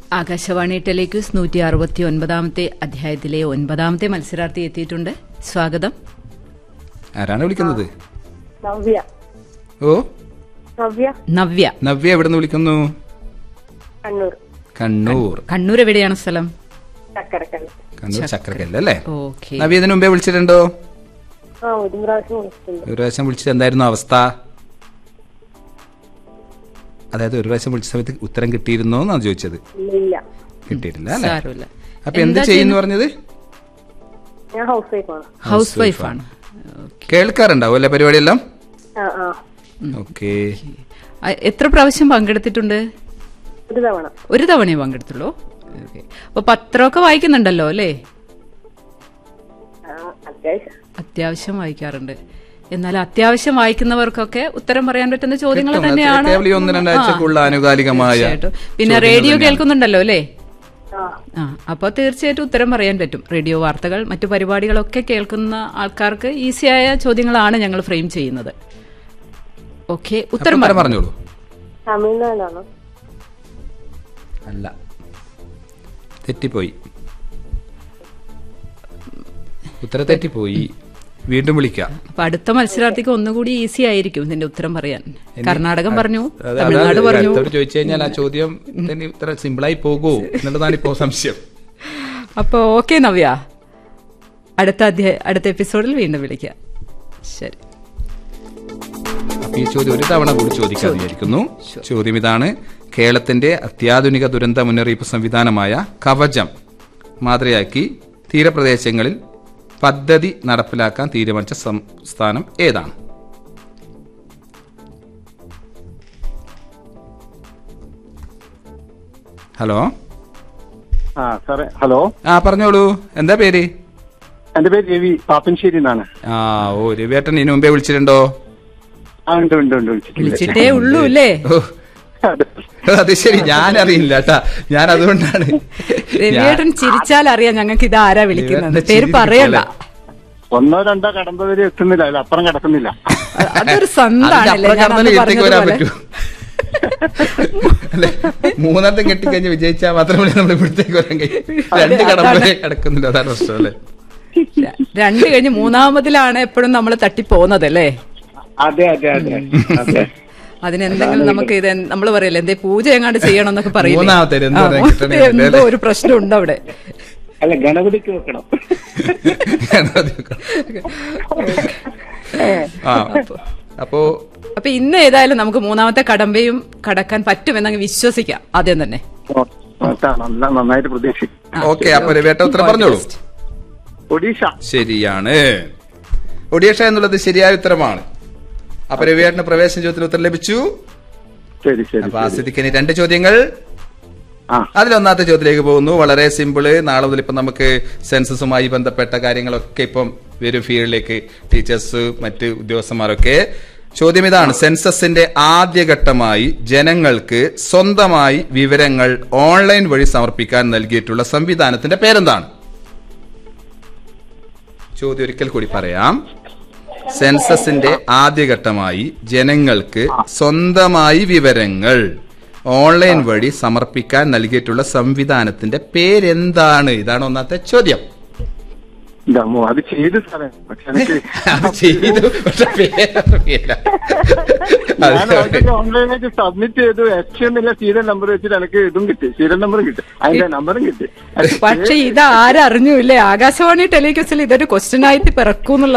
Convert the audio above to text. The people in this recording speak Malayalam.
ആകാശവാണി ടെലിക്യൂസ് നൂറ്റി അറുപത്തി ഒൻപതാമത്തെ അധ്യായത്തിലെ ഒൻപതാമത്തെ മത്സരാർത്ഥി എത്തിയിട്ടുണ്ട് സ്വാഗതം ആരാണ് വിളിക്കുന്നത് നവ്യ ഓ നവ്യ നവ്യ നവ്യ എവിടെ നിന്ന് വിളിക്കുന്നു കണ്ണൂർ കണ്ണൂർ കണ്ണൂർ എവിടെയാണ് സ്ഥലം ചക്കരക്കണ്ണൂർ കണ്ണൂർ ചക്രക്കല്ല അല്ലേ ഓക്കെ നവ്യ ഇതിനു മുമ്പേ വിളിച്ചിട്ടുണ്ടോ ആ ഒരു പ്രാവശ്യം വിളിച്ചിട്ടുണ്ട് ഒരു പ്രാവശ്യം വിളിച്ചിട്ട് എന്തായിരുന്നു അവസ്ഥ അതായത് ഒരു പ്രാവശ്യം വിളിച്ച സമയത്ത് ഉത്തരം കിട്ടിയിരുന്നോ എന്നാണ് ചോദിച്ചത് ഇല്ല ഇല്ല കിട്ടിയിട്ടില്ല അല്ലേ സാരമില്ല അപ്പൊ എന്ത് ചെയ്യുന്നു പറഞ്ഞത് ഞാൻ ഹൗസ് വൈഫാണ് ഹൗസ് വൈഫാണ് കേൾക്കാറുണ്ടാവും അല്ലേ പരിപാടിയെല്ലാം ആ ആ ഓക്കെ എത്ര പ്രാവശ്യം പങ്കെടുത്തിട്ടുണ്ട് ഒരു തവണ ഒരു തവണയേ പങ്കെടുത്തുള്ളൂ ഓക്കെ അപ്പൊ പത്രമൊക്കെ വായിക്കുന്നുണ്ടല്ലോ അല്ലേ ആ, അത്യാവശ്യം അത്യാവശ്യം വായിക്കാറുണ്ട് എന്നാൽ അത്യാവശ്യം വായിക്കുന്നവർക്കൊക്കെ ഉത്തരം പറയാൻ പറ്റുന്ന ചോദ്യങ്ങൾ കിട്ടും. തന്നെയാണ് അത് കേവലം ഈ ഒന്ന് രണ്ടാഴ്ചക്കുള്ള ആനുകാലികമായ തീർച്ചയായിട്ടും. പിന്നെ ചോദ്യങ്ങൾ റേഡിയോ തന്നെയാണ്. കേൾക്കുന്നുണ്ടല്ലോ അല്ലേ ആ ആ അപ്പോൾ തീർച്ചയായിട്ടും ഉത്തരം പറയാൻ പറ്റും റേഡിയോ വാർത്തകൾ മറ്റു പരിപാടികളൊക്കെ കേൾക്കുന്ന ആൾക്കാർക്ക് ഈസിയായ ചോദ്യങ്ങളാണ് ഞങ്ങൾ ഫ്രെയിം ചെയ്യുന്നത് ഓക്കെ അപ്പൊ ഉത്തരം ഉത്തരം പറഞ്ഞു പറഞ്ഞോളൂ തമിഴ്നാടാണോ അല്ല തെറ്റിപ്പോയി ഉത്തരം തെറ്റിപ്പോയി വീണ്ടും വിളിക്കാം അപ്പൊ അടുത്ത മത്സരാർത്ഥിക്ക് ഒന്നുകൂടി ഈസി ആയിരിക്കും ഇതിന്റെ ഉത്തരം പറയാൻ കർണാടകം പറഞ്ഞു അത് തമിഴ്നാട് അതാണ് പറഞ്ഞു അടുത്തോട് ചോദിച്ചു കഴിഞ്ഞാൽ ആ ചോദ്യം തന്നെ ഇത്ര സിമ്പിളായി പോകൂ എന്നുള്ളതാണ് ഇപ്പോ സംശയം അപ്പൊ ഓക്കെ നവ്യ അടുത്ത അധ്യായ അടുത്ത എപ്പിസോഡിൽ വീണ്ടും വിളിക്കാം ശരി അപ്പൊ ഈ ചോദ്യം ഒരു തവണ കൂടി ചോദിക്കാൻ വിചാരിക്കുന്നു ചോദ്യം ഇതാണ് കേരളത്തിന്റെ അത്യാധുനിക ദുരന്ത മുന്നറിയിപ്പ് സംവിധാനമായ കവചം മാതൃയാക്കി തീരപ്രദേശങ്ങളിൽ പദ്ധതി നടപ്പിലാക്കാൻ തീരുമാനിച്ച സംസ്ഥാനം ഏതാണ് ഹലോ ആ സാറേ ഹലോ ആ പറഞ്ഞോളൂ എന്താ പേര് എന്റെ പേര് രവി പാപ്പൻശ്ശേരി എന്നാണ് ആ ഓ രവിയേട്ടൻ ഇതിനു മുമ്പേ വിളിച്ചിട്ടുണ്ടോ ആ ഉണ്ട് ഉണ്ട് ഉണ്ട് വിളിച്ചിട്ടുണ്ട്. വിളിച്ചിട്ടേ ഉള്ളൂ അല്ലേ ഓ അതെ. അത് ശരി ഞാൻ അറിയില്ല കേട്ടാ ഞാൻ അതുകൊണ്ടാണ് രവിയേട്ടൻ ചിരിച്ചാൽ അറിയാം ഞങ്ങൾക്ക് ഇത് ആരാ വിളിക്കുന്നത് രവിയേട്ടന്റെ പേര് ചിരി പറയണ്ട ഒന്നോ രണ്ടോ കടമ്പ വരെ എത്തുന്നില്ല അതിൽ അപ്പുറം കിടക്കുന്നില്ല അ- അതൊരു അതിന്റെ സന്താണല്ലേ അപ്പുറം ഞാൻ കടന്നാലേ അന്ന് ഇവിടത്തേക്ക് വരാൻ പറഞ്ഞതുപോലെ. പറ്റൂ അല്ലെ മൂന്നെണ്ണം കെട്ടിക്കഴിഞ്ഞ് വിജയിച്ചാൽ മാത്രമേ നമ്മൾ ഇവിടത്തേക്ക് വരാൻ കഴിയൂ രണ്ട് കടമ്പേ കിടക്കുന്നില്ല അതാണ് പ്രശ്നം അല്ലേ ര- രണ്ട് കഴിഞ്ഞ് മൂന്നാമതിലാണ് എപ്പോഴും നമ്മൾ തട്ടിപ്പോകുന്നത് അല്ലേ അതെ അതെ അതെ അതെ അതിനെന്തെങ്കിലും നമുക്ക് ഇത് നമ്മൾ പറയില്ലേ എന്തേ പൂജ എങ്ങാണ്ട് ചെയ്യണം എന്നൊക്കെ പറയില്ലേ മൂന്നാമത്തേത് എന്ത് ആ, പറയാൻ മൂന്നാമത്തെ കിട്ടണില്ല എന്തോ അല്ലേ? ഒരു പ്രശ്നമുണ്ട് അവിടെ അല്ല ഗണപതിക്ക് വെക്കണം ആ അപ്പോ അപ്പൊ ഇന്ന് ഏതായാലും നമുക്ക് മൂന്നാമത്തെ കടമ്പയും കടക്കാൻ പറ്റുമെന്നങ്ങ് വിശ്വസിക്കാം ആദ്യം തന്നെ ഓ, ആ, നല്ല നന്നായിട്ട് പ്രതീക്ഷിക്കും ആ, ഓക്കെ അപ്പൊ രവിയേട്ട ഉത്തരം പറഞ്ഞോളൂ ഒഡീഷ ശരിയാണ് ഒഡീഷ എന്നുള്ളത് ശരിയായ ഉത്തരമാണ് അപ്പൊ രവിയേട്ടന് പ്രവേശന ചോദ്യത്തിന് ഉത്തരം ലഭിച്ചു ശരി ശരി അപ്പൊ ശരി. ആസ്വദിക്കുന്ന രണ്ട് ചോദ്യങ്ങൾ ആ അതിലൊന്നാമത്തെ ചോദ്യത്തിലേക്ക് പോകുന്നു വളരെ സിമ്പിള് നാളെ മുതൽ ഇപ്പം നമുക്ക് സെൻസസുമായി ബന്ധപ്പെട്ട കാര്യങ്ങളൊക്കെ ഇപ്പം വരും ഫീൽഡിലേക്ക് ടീച്ചേഴ്സ് മറ്റ് ഉദ്യോഗസ്ഥന്മാരൊക്കെ ചോദ്യം ഇതാണ് സെൻസസിന്റെ ആദ്യഘട്ടമായി ജനങ്ങൾക്ക് സ്വന്തമായി വിവരങ്ങൾ ഓൺലൈൻ വഴി സമർപ്പിക്കാൻ നൽകിയിട്ടുള്ള സംവിധാനത്തിന്റെ പേരെന്താണ് ചോദ്യം ഒരിക്കൽ കൂടി പറയാം സെൻസസിന്റെ ആദ്യഘട്ടമായി ജനങ്ങൾക്ക് സ്വന്തമായി വിവരങ്ങൾ ഓൺലൈൻ വഴി സമർപ്പിക്കാൻ നൽകിയിട്ടുള്ള സംവിധാനത്തിന്റെ പേരെന്താണ് ഇതാണ് ഒന്നാമത്തെ ചോദ്യം ഇതാ, മോ, അത് ചെയ്തു സാറേ പക്ഷെ എനിക്ക് അത് ചെയ്തു പക്ഷെ പേരറിയില്ല ഞാൻ അത് ഓൾറെഡി ഓൺലൈനായിട്ട് സബ്മിറ്റ് ചെയ്തു എച്ച് എന്നുള്ള സീരിയൽ നമ്പർ വെച്ചിട്ട് എനിക്ക് ഇതും കിട്ടി സീരിയൽ നമ്പറും കിട്ടി അതിന്റെ നമ്പറും കിട്ടി പക്ഷെ ഇത് ആരറിഞ്ഞു ഇല്ലേ ആകാശവാണി ടെലിക്യൂസിൽ ഇതൊരു ക്വസ്റ്റ്യൻ ആയിട്ട് പിറക്കൂന്നുള്ള